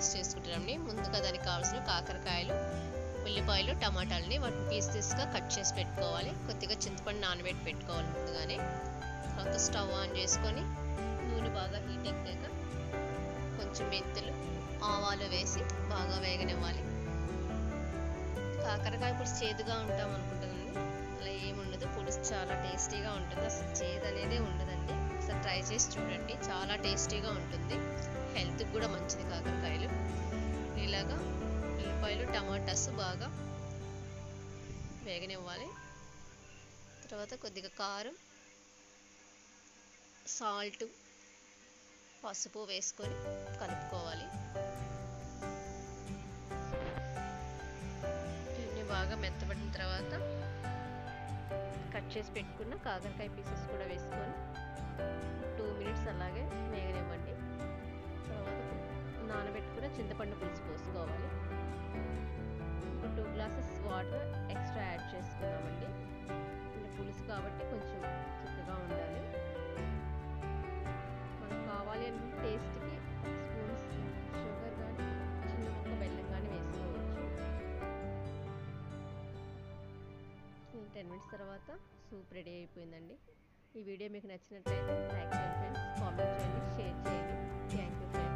process చేసుకుంటామండి ముందుగా దానికి కావాల్సిన కాకరకాయలు ఉల్లిపాయలు టమాటాలని వాటిని పీస్ పీస్గా కట్ చేసి పెట్టుకోవాలి కొద్దిగా చింతపండు నానబెట్టి పెట్టుకోవాలి ముందుగానే తర్వాత స్టవ్ ఆన్ చేసుకొని నూనె బాగా హీట్ ఎక్కాక కొంచెం మెంతులు ఆవాలు వేసి బాగా వేగనివ్వాలి కాకరకాయ పులుసు చేదుగా ఉంటాం అనుకుంటుందండి అలా ఏముండదు పులుసు చాలా టేస్టీగా ఉంటుంది అసలు చేదు అనేది ఉండదండి ఒకసారి ట్రై చేసి చూడండి చాలా టేస్టీగా ఉంటుంది హెల్త్కి కూడా మంచిది కాకరకాయలు ఇలాగా ఉల్లిపాయలు టమాటాస్ బాగా వేగనివ్వాలి తర్వాత కొద్దిగా కారం సాల్ట్ పసుపు వేసుకొని కలుపుకోవాలి ఇవన్నీ బాగా మెత్తబడిన తర్వాత కట్ చేసి పెట్టుకున్న కాకరకాయ పీసెస్ కూడా వేసుకొని టూ మినిట్స్ అలాగే వేగనివ్వండి తర్వాత నానబెట్టుకున్న చింతపండు పులుసు పోసుకోవాలి ఒక two glasses water extra add చేసుకున్నామండి అంటే పులుసు కాబట్టి కొంచెం చిక్కగా ఉండాలి మనకు కావాలి అంటే టేస్ట్కి స్పూన్స్ షుగర్ కానీ చిన్న ముక్క బెల్లం కానీ వేసుకోవచ్చు టెన్ మినిట్స్ తర్వాత సూప్ రెడీ అయిపోయిందండి ఈ వీడియో మీకు నచ్చినట్లయితే లైక్ చేయండి ఫ్రెండ్స్ కామెంట్ చేయండి షేర్ చేయండి థ్యాంక్ యూ ఫ్రెండ్స్